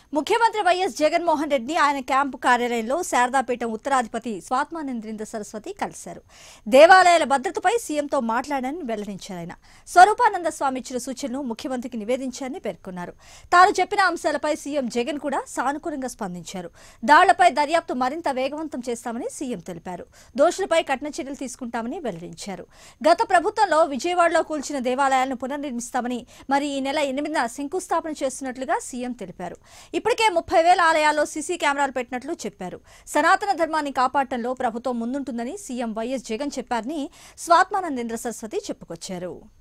ముఖ్యమంత్రి వైఎస్ జగన్మోహన్ రెడ్డిని ఆయన క్యాంపు కార్యాలయంలో శారదాపీఠం ఉత్తరాధిపతి స్వాత్మానంద్రేంద్ర సరస్వతి కలిశారు దేవాలయాల భద్రతపై సీఎంతో మాట్లాడారని వెల్లడించారు ఆయన స్వరూపానంద స్వామి ఇచ్చిన సూచనలు ముఖ్యమంత్రికి నివేదించారని పేర్కొన్నారు తాను చెప్పిన అంశాలపై సీఎం జగన్ కూడా సానుకూలంగా స్పందించారు దాళ్లపై దర్యాప్తు మరింత వేగవంతం చేస్తామని సీఎం తెలిపారు దోషులపై కఠిన చర్యలు తీసుకుంటామని వెల్లడించారు గత ప్రభుత్వంలో విజయవాడలో కూల్చిన దేవాలయాలను పునర్నిర్మిస్తామని మరి ఈ నెల ఎనిమిదిన శంకుస్థాపన చేస్తున్నట్లుగా సీఎం తెలిపారు ఇప్పటికే ముప్పై వేల ఆలయాల్లో సీసీ కెమెరాలు పెట్టినట్లు చెప్పారు సనాతన ధర్మాన్ని కాపాడటంలో ప్రభుత్వం ముందుంటుందని సీఎం వైఎస్ జగన్ చెప్పారని స్వాత్మానందేంద్ర సరస్వతి చెప్పుకొచ్చారు